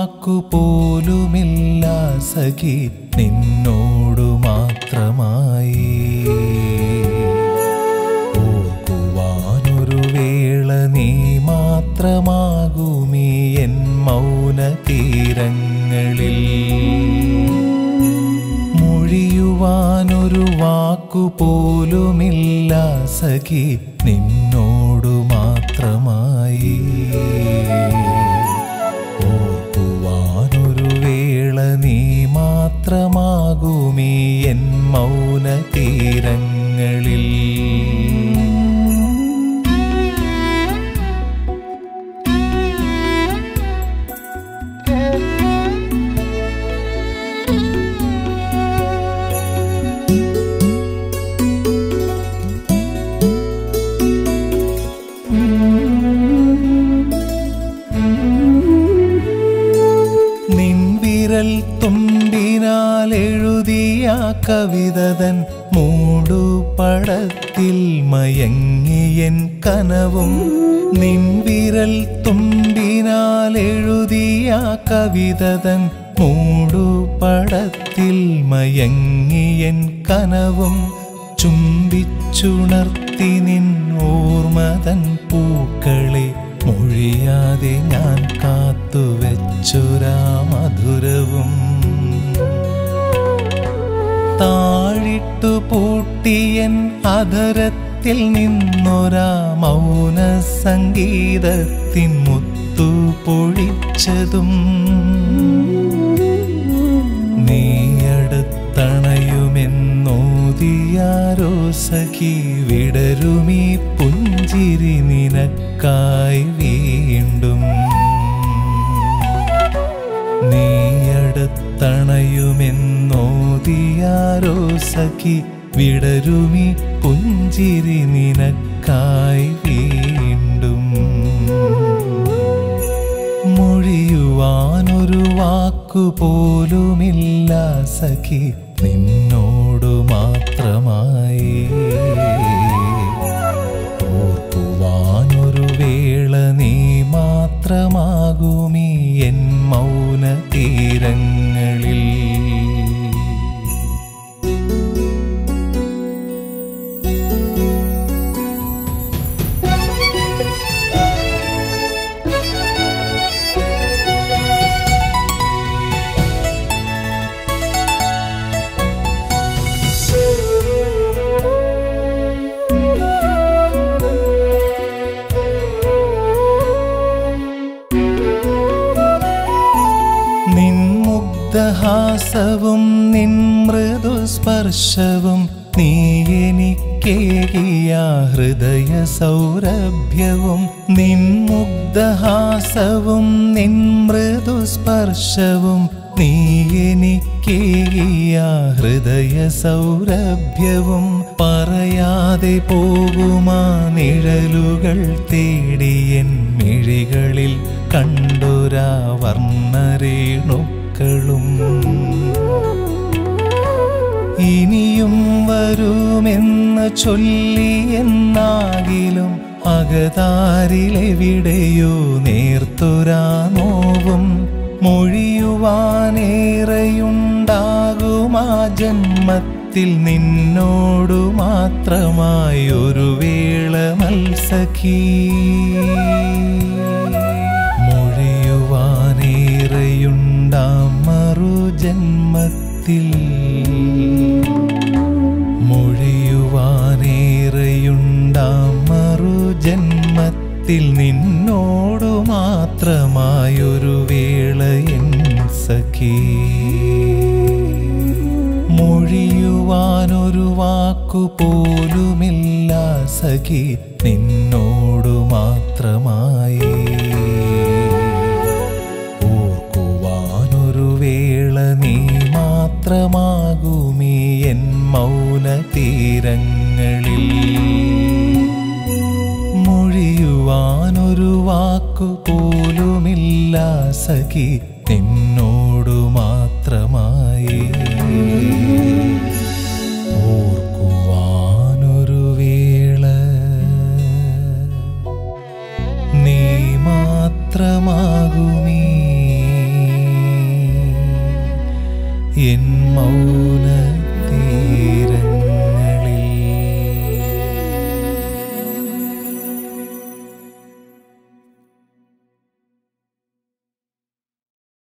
വാക്കു പോലുമില്ല സഖി നിന്നോടു മാത്രമായി ഓർക്കുവാനൊരു വേള നീ മാത്രമാകുമീ എൻ മൗന തീരങ്ങളിൽ മൊഴിയുവാനൊരു വാക്കു പോലുമില്ല സഖി നിന്നോടു മാത്രമായി ഓർക്കുവാനൊരു വേള നീ മാത്രമാകുമീ എൻ മൗന തീരങ്ങളിൽ നിൻവിരൽ തുമ്പിനാൽ എഴുതിയ കവിതതൻ മൂടുപടത്തിൽ മയങ്ങിയൻ കനവും നിൻവിരൽ തുമ്പിനാൽ എഴുതിയ കവിതതൻ മൂടുപടത്തിൽ മയങ്ങിയൻ കനവും ചുംബിച്ചുണർത്തി നിൻ ഓർമ്മതൻ പൂക്കളെ മൊഴിയാതെ ഞാൻ കാത്തുവെച്ചൊരാ മധുരവും താഴിട്ടു പൂട്ടിയൻ അധരത്തിൽ നിന്നൊരാ മൗന സംഗീതത്തിൻ മുത്തു പൊഴിച്ചതും നീയടുത്തണയുമെന്നോതിയാരോ സഖി വിടരുമീ പുഞ്ചിരി നിനക്കായി വീണ്ടും നീയടുത്തണയുമെന്നോതിയാരോ സഖി വിടരുമി പുഞ്ചിരി നിനക്കായി വീണ്ടും മൊഴിയുവാനൊരു വാക്കു പോലുമില്ല സഖി നിന്നോടു മാത്രമായി ഓർക്കുവാനൊരു വേള നീ മാത്രമാകുമീ എൻ മൗന തീരങ്ങളിൽ നിൻ മുഗ്ധഹാസവും നിൻ മൃദുസ്പർശവും നീ എനിക്കേകിയ ഹൃദയ സൗരഭ്യവും നിൻ മുഗ്ധഹാസവും നിൻ മൃദുസ്പർശവും നീ എനിക്കേകിയ ഹൃദയ സൗരഭ്യവും പറയാതെ പോകുമാ നിഴലുകൾ തേടിയൻ മിഴികളിൽ കണ്ടൊരാ വർണ്ണരേണുക്കളും ഇനിയും വരുമെന്ന് ചൊല്ലിയെന്നാകിലും അകതാരിലെവിടെയോ നേർത്തൊരാ നോവും മൊഴിയുവാനേറെയുണ്ടാകുമാ ജന്മത്തിൽ നിന്നോടു മാത്രമായി ഒരു വേള മത്സഖീ മൊഴിയുവാനേറെയുണ്ടാം മറുജന്മത്തിൽ മൊഴിയുവാനേറെയുണ്ടാം മറുജന്മത്തിൽ നിന്നോടു മാത്രമായൊരു വേള എൻ സഖീ മൊഴിയുവാനൊരു വാക്കു പോലുമില്ല സഖി നിന്നോടു മാത്രമായി ഓർക്കുവാനൊരു വേള നീ മാത്രമാകുമീ എൻ മൗന തീരങ്ങളിൽ മൊഴിയുവാനൊരു വാക്കു പോലുമില്ല സഖി നിന്നോടു മാത്രമായി ഓർക്കുവാനൊരു വേള നീ മാത്രമാകുമീ എൻ മൗന തീരങ്ങൾ